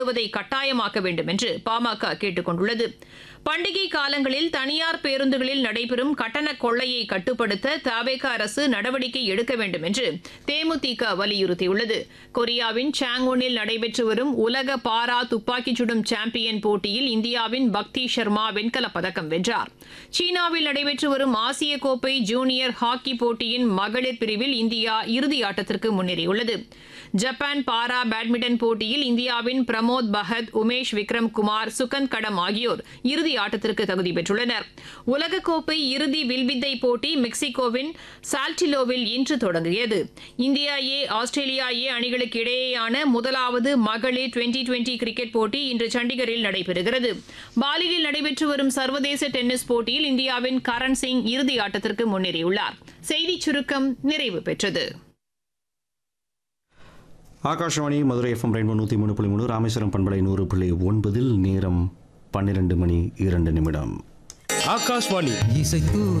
வருவதை கட்டாயமாக்க வேண்டும் என்று பாமக கேட்டுக் கொண்டுள்ளது பண்டிகை காலங்களில் தனியார் பேருந்துகளில் நடைபெறும் கட்டண கொள்ளையை கட்டுப்படுத்த தவேக அரசு நடவடிக்கை எடுக்க வேண்டும் என்று தேமுதிக வலியுறுத்தியுள்ளது கொரியாவின் சாங்கோனில் நடைபெற்று வரும் உலக பாரா துப்பாக்கிச் சுடும் சாம்பியன் போட்டியில் இந்தியாவின் பக்தி சர்மா வெண்கலப் பதக்கம் வென்றார் சீனாவில் நடைபெற்று வரும் ஆசிய கோப்பை ஜூனியர் ஹாக்கி போட்டியின் மகளிர் பிரிவில் இந்தியா இறுதி ஆட்டத்திற்கு முன்னேறியுள்ளது ஜப்பான் பாரா பேட்மிண்டன் போட்டியில் இந்தியாவின் பிரமோத் பகத் உமேஷ் விக்ரம் குமார் சுகந்த் கடம் ஆகியோர் இறுதி ஆட்டத்திற்கு தகுதி பெற்றுள்ளனர் உலகக்கோப்பை இறுதி வில்வித்தை போட்டி மெக்சிகோவின் சால்டிலோவில் இன்று தொடங்கியது இந்தியா ஏ ஆஸ்திரேலியா ஏ அணிகளுக்கு இடையேயான முதலாவது மகளிர் டுவெண்டி டுவெண்டி கிரிக்கெட் போட்டி இன்று சண்டிகரில் நடைபெறுகிறது பாலியில் நடைபெற்று வரும் சர்வதேச டென்னிஸ் போட்டியில் இந்தியாவின் கரண் சிங் இறுதி ஆட்டத்திற்கு முன்னேறியுள்ளார் செய்திச் சுருக்கம் நிறைவு பெற்றது ஆகாஷவாணி மதுரை எஃப்எம் ரெயின்போ நூற்றி மூணு புள்ளி மூணு ராமேஸ்வரம் பண்பலை நூறு புள்ளி ஒன்பதில் நேரம் பன்னிரெண்டு மணி இரண்டு நிமிடம் ஆகாஷ்வாணி இசைத்து